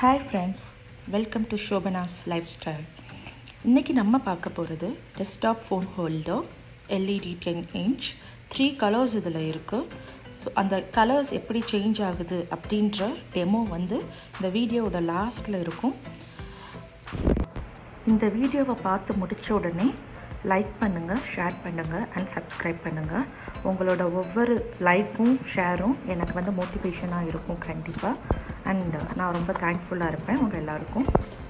hi friends welcome to Shobana's lifestyle இன்றைக்கி நம்ம பார்க்க போகிறது desktop phone holder LED ten inch three colours இதில் இருக்குது ஸோ அந்த கலர்ஸ் எப்படி சேஞ்ச் ஆகுது அப்படின்ற டெமோ வந்து இந்த வீடியோவோட லாஸ்ட்டில் இருக்கும் இந்த வீடியோவை பார்த்து முடித்த உடனே லைக் பண்ணுங்கள் ஷேர் பண்ணுங்கள் அண்ட் சப்ஸ்கிரைப் பண்ணுங்கள் உங்களோட ஒவ்வொரு லைக்கும் ஷேரும் எனக்கு வந்து மோட்டிவேஷனாக இருக்கும் கண்டிப்பாக அண்ட் நான் ரொம்ப தேங்க்ஃபுல்லாக இருப்பேன் உங்கள் எல்லாருக்கும்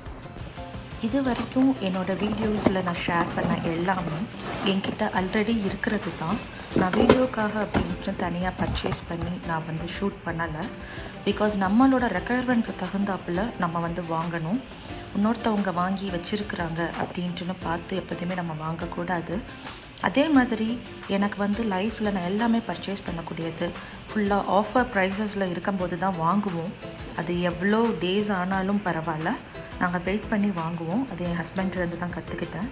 இது வரைக்கும் என்னோடய வீடியோஸில் நான் ஷேர் பண்ண எல்லாமே என்கிட்ட ஆல்ரெடி இருக்கிறது தான் நான் வீடியோக்காக அப்படின்ட்டு தனியாக பர்ச்சேஸ் பண்ணி நான் வந்து ஷூட் பண்ணலை பிகாஸ் நம்மளோட ரெக்குயர்மெண்ட்க்கு தகுந்தாப்பில் நம்ம வந்து வாங்கணும் இன்னொருத்தவங்க வாங்கி வச்சுருக்குறாங்க அப்படின்ட்டுன்னு பார்த்து எப்போதுமே நம்ம வாங்கக்கூடாது அதே மாதிரி எனக்கு வந்து லைஃப்பில் நான் எல்லாமே பர்ச்சேஸ் பண்ணக்கூடியது ஃபுல்லாக ஆஃபர் ப்ரைஸஸில் இருக்கும்போது தான் வாங்குவோம் அது எவ்வளோ டேஸ் ஆனாலும் பரவாயில்ல நாங்கள் வெயிட் பண்ணி வாங்குவோம் அது என் ஹஸ்பண்ட்லேருந்து தான் கற்றுக்கிட்டேன்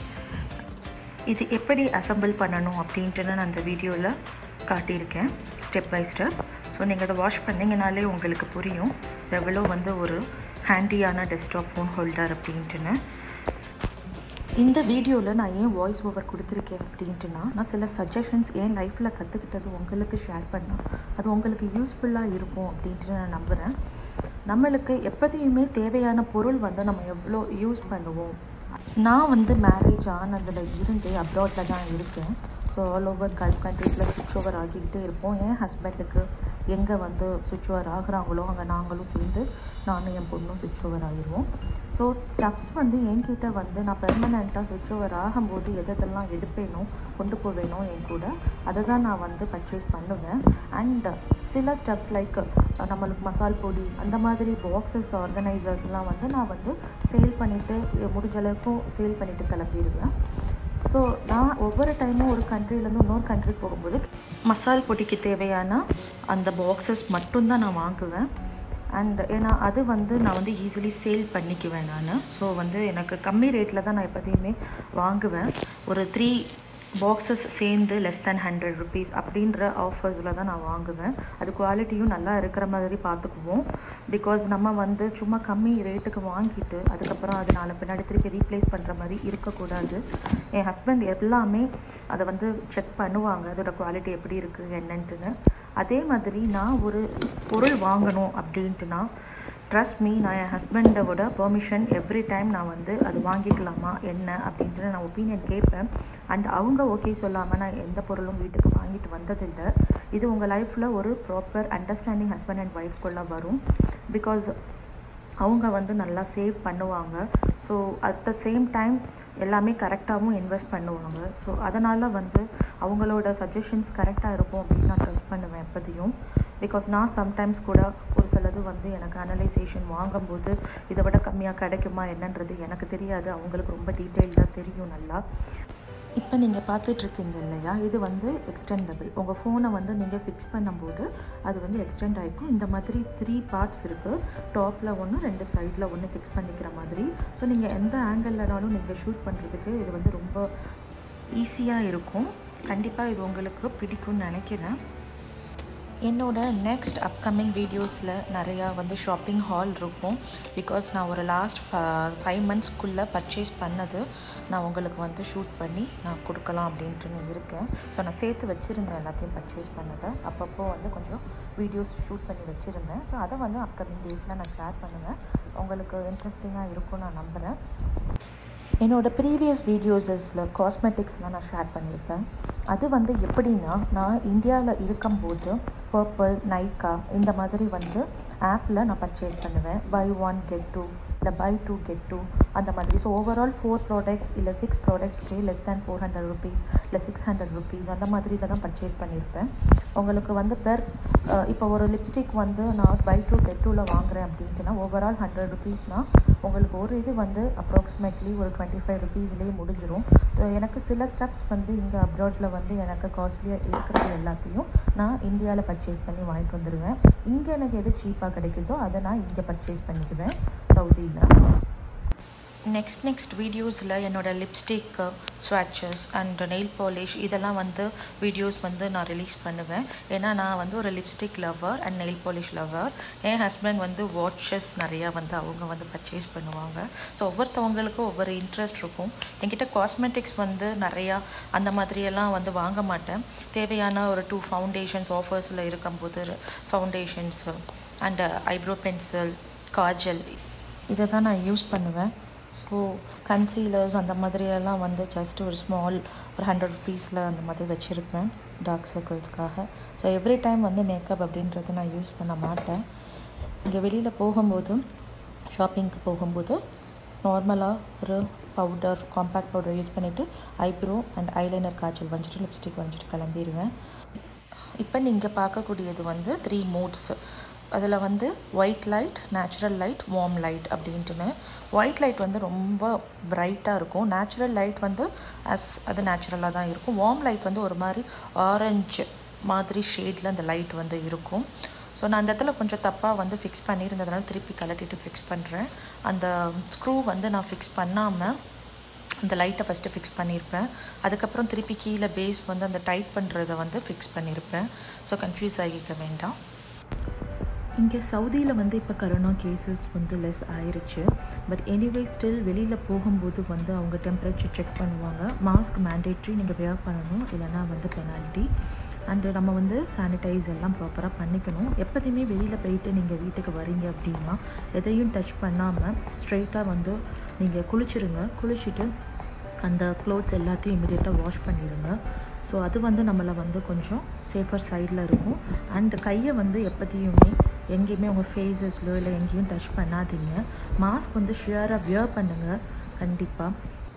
இது எப்படி அசம்பிள் பண்ணணும் அப்படின்ட்டு நான் அந்த வீடியோவில் காட்டியிருக்கேன் ஸ்டெப் பை ஸ்டெப் ஸோ நீங்கள் அதை வாஷ் பண்ணிங்கனாலே உங்களுக்கு புரியும் எவ்வளோ வந்து ஒரு ஹேண்டியான டெஸ்க்டாப் ஃபோன் ஹோல்டர் அப்படின்ட்டுன்னு இந்த வீடியோவில் நான் ஏன் வாய்ஸ் ஓவர் கொடுத்துருக்கேன் அப்படின்ட்டுனா நான் சில சஜஷன்ஸ் ஏன் லைஃப்பில் கற்றுக்கிட்டது உங்களுக்கு ஷேர் பண்ணால் அது உங்களுக்கு யூஸ்ஃபுல்லாக இருக்கும் அப்படின்ட்டு நான் நம்புகிறேன் நம்மளுக்கு எப்போதையுமே தேவையான பொருள் வந்து நம்ம எவ்வளோ யூஸ் பண்ணுவோம் நான் வந்து மேரேஜ் ஆனதில் இருந்து அப்ராடில் தான் இருக்கேன் ஸோ ஆல் ஓவர் கல்ஃப் கண்ட்ரீஸில் சுவிட்ச் ஓவர் ஆகிக்கிட்டே இருப்போம் என் ஹஸ்பண்டுக்கு எங்கே வந்து சுவிட்ச் ஓவர் ஆகுறாங்களோ அங்கே நாங்களும் சேர்ந்து நானும் என் பொண்ணும் சுவிட்ச் ஓவர் ஆகிடுவோம் ஸோ ஸ்டப்ஸ் வந்து என்கிட்ட வந்து நான் பெர்மனெண்ட்டாக சுவிட்ச் ஓவர் ஆகும்போது எதெல்லாம் எடுப்பேனோ கொண்டு போவேனோ என் கூட அதை தான் நான் வந்து பர்ச்சேஸ் பண்ணுவேன் அண்ட் சில ஸ்டெப்ஸ் லைக் நம்மளுக்கு மசால் பொடி அந்த மாதிரி பாக்ஸஸ் ஆர்கனைசர்ஸ்லாம் வந்து நான் வந்து சேல் பண்ணிவிட்டு முடிஞ்ச அளவுக்கும் சேல் பண்ணிவிட்டு கிளம்பிடுவேன் ஸோ நான் ஒவ்வொரு டைமும் ஒரு கண்ட்ரிலேருந்து இன்னொரு கண்ட்ரிக்கு போகும்போது மசால் பொடிக்கு தேவையான அந்த பாக்ஸஸ் மட்டும்தான் நான் வாங்குவேன் அண்ட் ஏன்னா அது வந்து நான் வந்து ஈஸிலி சேல் பண்ணிக்குவேன் நான் ஸோ வந்து எனக்கு கம்மி ரேட்டில் தான் நான் எப்போதையுமே வாங்குவேன் ஒரு த்ரீ பாக்ஸஸ் சேர்ந்து லெஸ் தேன் ஹண்ட்ரட் ருபீஸ் அப்படின்ற ஆஃபர்ஸில் தான் நான் வாங்குவேன் அது குவாலிட்டியும் நல்லா இருக்கிற மாதிரி பார்த்துக்குவோம் பிகாஸ் நம்ம வந்து சும்மா கம்மி ரேட்டுக்கு வாங்கிட்டு அதுக்கப்புறம் அது நாலு பின்னாடி திருப்பி ரீப்ளேஸ் பண்ணுற மாதிரி இருக்கக்கூடாது என் ஹஸ்பண்ட் எல்லாமே அதை வந்து செக் பண்ணுவாங்க அதோட குவாலிட்டி எப்படி இருக்குது என்னன்ட்டுன்னு அதே மாதிரி நான் ஒரு பொருள் வாங்கணும் அப்படின்ட்டுனா ட்ரஸ்ட் மீ நான் என் ஹஸ்பண்டோட பெர்மிஷன் எவ்ரி டைம் நான் வந்து அது வாங்கிக்கலாமா என்ன அப்படின்ட்டு நான் ஒப்பீனியன் கேட்பேன் அண்ட் அவங்க ஓகே சொல்லாமல் நான் எந்த பொருளும் வீட்டுக்கு வாங்கிட்டு வந்ததில்லை இது உங்கள் லைஃப்பில் ஒரு ப்ராப்பர் அண்டர்ஸ்டாண்டிங் ஹஸ்பண்ட் அண்ட் ஒய்ஃப்குள்ளே வரும் பிகாஸ் அவங்க வந்து நல்லா சேவ் பண்ணுவாங்க so at the same time எல்லாமே கரெக்டாகவும் இன்வெஸ்ட் பண்ணுவாங்க ஸோ அதனால் வந்து அவங்களோட சஜஷன்ஸ் கரெக்டாக இருக்கும் அப்படின்னு நான் ட்ரஸ்ட் பண்ணுவேன் எப்போதையும் பிகாஸ் நான் சம்டைம்ஸ் கூட ஒரு சிலது வந்து எனக்கு அனலைசேஷன் வாங்கும்போது இதை விட கம்மியாக கிடைக்குமா என்னன்றது எனக்கு தெரியாது அவங்களுக்கு ரொம்ப டீட்டெயில்டாக தெரியும் நல்லா இப்போ நீங்கள் பார்த்துட்ருக்கீங்க இல்லையா இது வந்து எக்ஸ்டெண்டபிள் உங்கள் ஃபோனை வந்து நீங்கள் ஃபிக்ஸ் பண்ணும்போது அது வந்து எக்ஸ்டெண்ட் ஆகிக்கும் இந்த மாதிரி த்ரீ பார்ட்ஸ் இருக்குது டாப்பில் ஒன்று ரெண்டு சைடில் ஒன்று ஃபிக்ஸ் பண்ணிக்கிற மாதிரி ஸோ நீங்கள் எந்த ஆங்கிள்லனாலும் நீங்கள் ஷூட் பண்ணுறதுக்கு இது வந்து ரொம்ப ஈஸியாக இருக்கும் கண்டிப்பாக இது உங்களுக்கு பிடிக்கும்னு நினைக்கிறேன் என்னோட நெக்ஸ்ட் அப்கமிங் வீடியோஸில் நிறையா வந்து ஷாப்பிங் ஹால் இருக்கும் பிகாஸ் நான் ஒரு லாஸ்ட் ஃபைவ் மந்த்ஸ்க்குள்ளே பர்ச்சேஸ் பண்ணது நான் உங்களுக்கு வந்து ஷூட் பண்ணி நான் கொடுக்கலாம் அப்படின்ட்டு நான் இருக்கேன் ஸோ நான் சேர்த்து வச்சுருந்தேன் எல்லாத்தையும் பர்ச்சேஸ் பண்ணதை அப்பப்போ வந்து கொஞ்சம் வீடியோஸ் ஷூட் பண்ணி வச்சுருந்தேன் ஸோ அதை வந்து அப்கமிங் டேஸில் நான் ஷேர் பண்ணுவேன் உங்களுக்கு இன்ட்ரெஸ்டிங்காக இருக்கும்னு நான் நம்புகிறேன் என்னோடய ப்ரீவியஸ் வீடியோஸஸில் காஸ்மெட்டிக்ஸ்லாம் நான் ஷேர் பண்ணியிருப்பேன் அது வந்து எப்படின்னா நான் இந்தியாவில் இருக்கும்போது பர்பிள் நைக்கா இந்த மாதிரி வந்து ஆப்பில் நான் பர்ச்சேஸ் பண்ணுவேன் பை ஒன் கெட் டூ இல்லை பை டூ கெட் டூ அந்த மாதிரி ஸோ ஓவரால் ஃபோர் ப்ராடக்ட்ஸ் இல்லை சிக்ஸ் ப்ராடக்ட்ஸ்க்கு less than four hundred rupees இல்லை சிக்ஸ் ஹண்ட்ரட் ருபீஸ் அந்த மாதிரி இதை தான் பர்ச்சேஸ் பண்ணியிருப்பேன் உங்களுக்கு வந்து பெர் இப்போ ஒரு லிப்ஸ்டிக் வந்து நான் பை டூ கெட் டூவில் வாங்குறேன் அப்படின்ட்டுனா ஓவரால் ஹண்ட்ரட் ருபீஸ்னால் உங்களுக்கு ஒரு இது வந்து அப்ராக்சிமேட்லி ஒரு டுவெண்ட்டி ஃபைவ் ருபீஸ்லேயே முடிஞ்சிடும் ஸோ எனக்கு சில ஸ்டெப்ஸ் வந்து இங்கே அப்ராடில் வந்து எனக்கு காஸ்ட்லியாக இருக்கிறது எல்லாத்தையும் நான் இந்தியாவில் பர்ச்சேஸ் பண்ணி வாங்கிட்டு வந்துடுவேன் இங்கே எனக்கு எது சீப்பாக கிடைக்குதோ அதை நான் இங்கே பர்ச்சேஸ் பண்ணிக்குவேன் சவுதியில் நெக்ஸ்ட் நெக்ஸ்ட் வீடியோஸில் என்னோடய லிப்ஸ்டிக் ஸ்வாட்சஸ் அண்ட் நெயில் பாலிஷ் இதெல்லாம் வந்து வீடியோஸ் வந்து நான் ரிலீஸ் பண்ணுவேன் ஏன்னா நான் வந்து ஒரு lipstick lover and nail polish lover என் ஹஸ்பண்ட் வந்து வாட்சஸ் நிறையா வந்து அவங்க வந்து பர்ச்சேஸ் பண்ணுவாங்க ஸோ ஒவ்வொருத்தவங்களுக்கும் ஒவ்வொரு இன்ட்ரெஸ்ட் இருக்கும் என்கிட்ட காஸ்மெட்டிக்ஸ் வந்து நிறையா அந்த மாதிரியெல்லாம் வந்து வாங்க மாட்டேன் தேவையான ஒரு டூ ஃபவுண்டேஷன்ஸ் ஆஃபர்ஸில் இருக்கும்போது foundations and eyebrow pencil kajal இதை தான் நான் யூஸ் பண்ணுவேன் ஸோ கன்சீலர்ஸ் அந்த மாதிரியெல்லாம் வந்து ஜஸ்ட் ஒரு ஸ்மால் ஒரு ஹண்ட்ரட் ருபீஸில் அந்த மாதிரி வச்சுருப்பேன் டார்க் சர்க்கிள்ஸ்க்காக ஸோ எவ்ரி டைம் வந்து மேக்கப் அப்படின்றத நான் யூஸ் பண்ண மாட்டேன் இங்கே வெளியில் போகும்போது ஷாப்பிங்க்கு போகும்போது நார்மலாக ஒரு பவுடர் காம்பேக்ட் பவுடர் யூஸ் பண்ணிவிட்டு ஐப்ரோ அண்ட் ஐலைனர் காய்ச்சல் வஞ்சிட்டு லிப்ஸ்டிக் வஞ்சிட்டு கிளம்பிடுவேன் இப்போ நீங்கள் பார்க்கக்கூடியது வந்து த்ரீ மோட்ஸ் அதில் வந்து white light natural light warm light அப்படின்ட்டுன்னு ஒயிட் லைட் வந்து ரொம்ப பிரைட்டாக இருக்கும் நேச்சுரல் லைட் வந்து அஸ் அது நேச்சுரலாக தான் இருக்கும் வார்ம் லைட் வந்து ஒரு மாதிரி ஆரஞ்சு மாதிரி ஷேடில் அந்த லைட் வந்து இருக்கும் ஸோ நான் அந்த இடத்துல கொஞ்சம் தப்பாக வந்து ஃபிக்ஸ் பண்ணியிருந்ததுனால திருப்பி கலட்டிட்டு ஃபிக்ஸ் பண்ணுறேன் அந்த ஸ்க்ரூ வந்து நான் ஃபிக்ஸ் பண்ணாமல் அந்த லைட்டை ஃபஸ்ட்டு ஃபிக்ஸ் பண்ணியிருப்பேன் அதுக்கப்புறம் திருப்பி கீழே பேஸ் வந்து அந்த டைட் பண்ணுறதை வந்து ஃபிக்ஸ் பண்ணியிருப்பேன் ஸோ கன்ஃபியூஸ் ஆகிக்க வேண்டாம் இங்கே சவுதியில் வந்து இப்போ கரோனா கேசஸ் வந்து லெஸ் ஆயிருச்சு பட் எனிவே ஸ்டில் வெளியில் போகும்போது வந்து அவங்க டெம்பரேச்சர் செக் பண்ணுவாங்க மாஸ்க் மேண்டேட்ரி நீங்கள் வேர் பண்ணணும் இல்லைனா வந்து பெனால்ட்டி அண்டு நம்ம வந்து சானிடைஸ் எல்லாம் ப்ராப்பராக பண்ணிக்கணும் எப்போதையுமே வெளியில் போயிட்டு நீங்கள் வீட்டுக்கு வரீங்க அப்படின்னா எதையும் டச் பண்ணாமல் ஸ்ட்ரெயிட்டாக வந்து நீங்கள் குளிச்சிருங்க குளிச்சுட்டு அந்த க்ளோத்ஸ் எல்லாத்தையும் இமீடியட்டாக வாஷ் பண்ணிடுங்க ஸோ அது வந்து நம்மளை வந்து கொஞ்சம் சேஃபர் சைடில் இருக்கும் அண்ட் கையை வந்து எப்போத்தையுமே எங்கேயுமே உங்கள் ஃபேஸஸ்லோ இல்லை எங்கேயும் டச் பண்ணாதீங்க மாஸ்க் வந்து ஷியராக வியர் பண்ணுங்கள் கண்டிப்பாக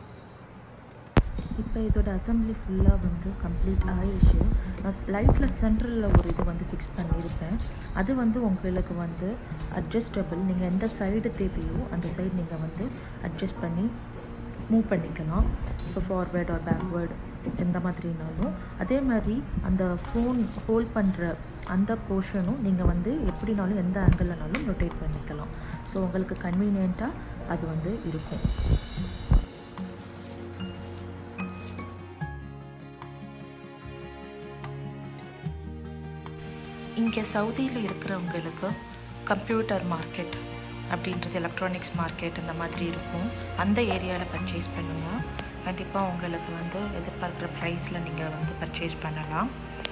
இப்போ இதோட அசம்பிளி ஃபுல்லாக வந்து கம்ப்ளீட் ஆயிடுச்சு நான் லைட்டில் சென்டரில் ஒரு இது வந்து ஃபிக்ஸ் பண்ணியிருப்பேன் அது வந்து உங்களுக்கு வந்து அட்ஜஸ்டபிள் நீங்கள் எந்த சைடு தேவையோ அந்த சைடு நீங்கள் வந்து அட்ஜஸ்ட் பண்ணி மூவ் பண்ணிக்கலாம் ஸோ ஃபார்வேர்ட் ஆர் பேக்வேர்டு எந்த மாதிரினாலும் அதே மாதிரி அந்த ஃபோன் ஹோல்ட் பண்ணுற அந்த போர்ஷனும் நீங்கள் வந்து எப்படினாலும் எந்த ஆங்கிள்னாலும் ரொட்டேட் பண்ணிக்கலாம் ஸோ உங்களுக்கு கன்வீனியண்ட்டாக அது வந்து இருக்கும் இங்கே சவுதியில் இருக்கிறவங்களுக்கு கம்ப்யூட்டர் மார்க்கெட் அப்படின்றது எலக்ட்ரானிக்ஸ் மார்க்கெட் இந்த மாதிரி இருக்கும் அந்த ஏரியாவில் பர்ச்சேஸ் பண்ணுங்கள் கண்டிப்பாக உங்களுக்கு வந்து எதிர்பார்க்குற ப்ரைஸில் நீங்கள் வந்து பர்ச்சேஸ் பண்ணலாம்